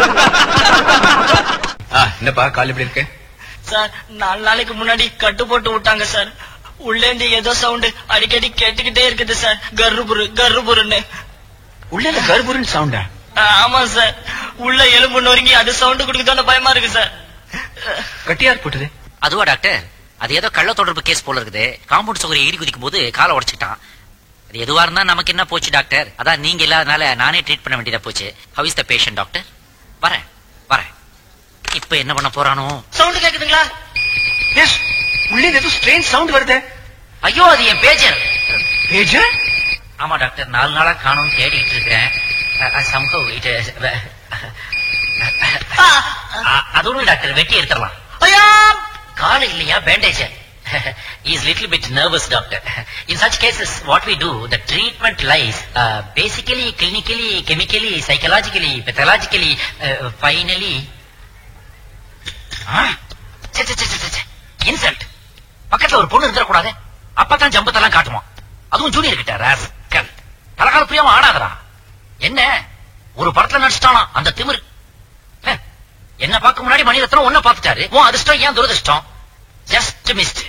ஆ, என்னப்பா கால் எப்படி இருக்கு சார் நாலு நாளைக்கு முன்னாடி கட்டு போட்டு விட்டாங்க சார் உள்ளேந்து ஏதோ சவுண்ட் அடிக்கடி கேட்டுக்கிட்டே இருக்குது சார் கர்ருபுரு கர்ருபுருன்னு உள்ள இந்த கர்ப்பூரன் சவுண்டா ஆ, ஆமா சார் உள்ள எலும்பு நொறுங்கி அது சவுண்ட் கொடுக்குதோன்னு பயமா இருக்கு சார் கட்டியார் போட்டது அதுவா டாக்டர் அது ஏதோ கள்ள தொடர்பு கேஸ் போல இருக்குது காம்பவுண்ட் சுவரை ஏறி குதிக்கும் போது காலை உடைச்சிட்டான் அது எதுவா இருந்தா நமக்கு என்ன போச்சு டாக்டர் அதான் நீங்க இல்லாதனால நானே ட்ரீட் பண்ண வேண்டியதா போச்சு how is the patient doctor வரேன் வரேன் இப்ப என்ன பண்ண போறானோ சவுண்ட் கேக்குதுங்களா எஸ் உள்ளே ஏதோ ஸ்ட்ரேஞ்ச் சவுண்ட் வருது ஐயோ அது என் பேஜர் பேஜர் ஆமா டாக்டர் நாலு நாளா காணும் தேடிட்டு இருக்கிறேன் சம்பவ் இது அது ஒண்ணு டாக்டர் வெட்டி எடுத்துடலாம் ஐயா கால இல்லையா bandage is little bit nervous doctor in such cases what we do the treatment lies basically clinically chemically psychologically pathologically finally insult பக்கத்துல ஒரு பொண்ணு இருந்துடக்கூடாது அப்பதான் ஜம்பத்தெல்லாம் காட்டுவான் அதுவும் ஜூனியர் கிட்ட ராஸ்கல் தலகால பிரியாம ஆடாதடா என்ன ஒரு படத்துல நடிச்சிட்டானா அந்த திமிரு ஹே, என்ன பார்க்க முன்னாடி மணிரத்னம் ஒன்ன பார்த்துட்டாரு உன் அதிர்ஷ்டம் ஏன் துரதிர்ஷ்டம் ஜஸ்ட் மிஸ்ட்